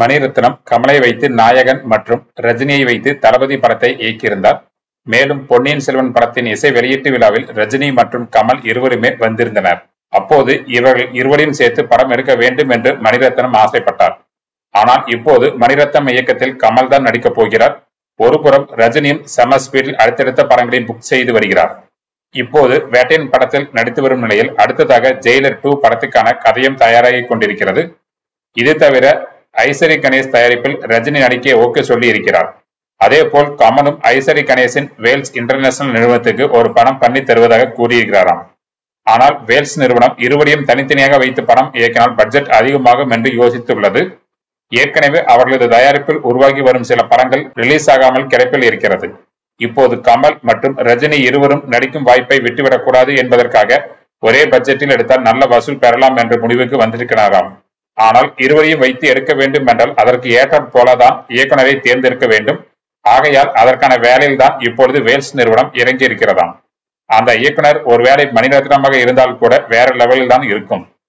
மணிரத்னம் கமலை வைத்து நாயகன் மற்றும் ரஜினியை வைத்து தளபதி படத்தை இயக்கியிருந்தார் மேலும் பொன்னியின் செல்வன் படத்தின் இசை வெளியீட்டு விழாவில் ரஜினி மற்றும் கமல் இருவருமே வந்திருந்தனர் அப்போது இவர்கள் இருவரையும் சேர்த்து படம் எடுக்க வேண்டும் என்று மணிரத்னம் ஆசைப்பட்டார் ஆனால் இப்போது மணிரத்னம் இயக்கத்தில் கமல் தான் நடிக்கப் போகிறார் ஒருபுறம் ரஜினியும் செம ஸ்பீடில் அடுத்தடுத்த படங்களை புக் செய்து வருகிறார் இப்போது வேட்டையன் படத்தில் நடித்து வரும் நிலையில் அடுத்ததாக ஜெயிலர் டூ படத்துக்கான கதையும் தயாராகி கொண்டிருக்கிறது இது தவிர ஐசரி கணேஷ் தயாரிப்பில் ரஜினி நடிக்க ஓகே சொல்லி இருக்கிறார் அதே போல் கமலும் ஐசரி கணேஷின் வேல்ஸ் இன்டர்நேஷனல் நிறுவனத்துக்கு ஒரு படம் பண்ணி தருவதாக கூறியிருக்கிறாராம் ஆனால் வேல்ஸ் நிறுவனம் இருவரையும் தனித்தனியாக வைத்து படம் இயக்கினால் பட்ஜெட் அதிகமாகும் என்று யோசித்துள்ளது ஏற்கனவே அவர்களது தயாரிப்பில் உருவாகி வரும் சில படங்கள் ரிலீஸ் ஆகாமல் கிடப்பில் இருக்கிறது இப்போது கமல் மற்றும் ரஜினி இருவரும் நடிக்கும் வாய்ப்பை விட்டுவிடக்கூடாது என்பதற்காக ஒரே பட்ஜெட்டில் எடுத்தால் நல்ல வசூல் பெறலாம் என்ற முடிவுக்கு வந்திருக்கிறாராம் ஆனால் இருவரையும் வைத்து எடுக்க வேண்டும் என்றால் அதற்கு ஏற்றாற் போலதான் இயக்குனரை தேர்ந்தெடுக்க வேண்டும் ஆகையால் அதற்கான வேலையில் தான் இப்பொழுது வேல்ஸ் நிறுவனம் இறங்கி இருக்கிறதாம் அந்த இயக்குனர் ஒருவேளை மணிரத்னமாக இருந்தால் கூட வேற லெவலில் தான் இருக்கும்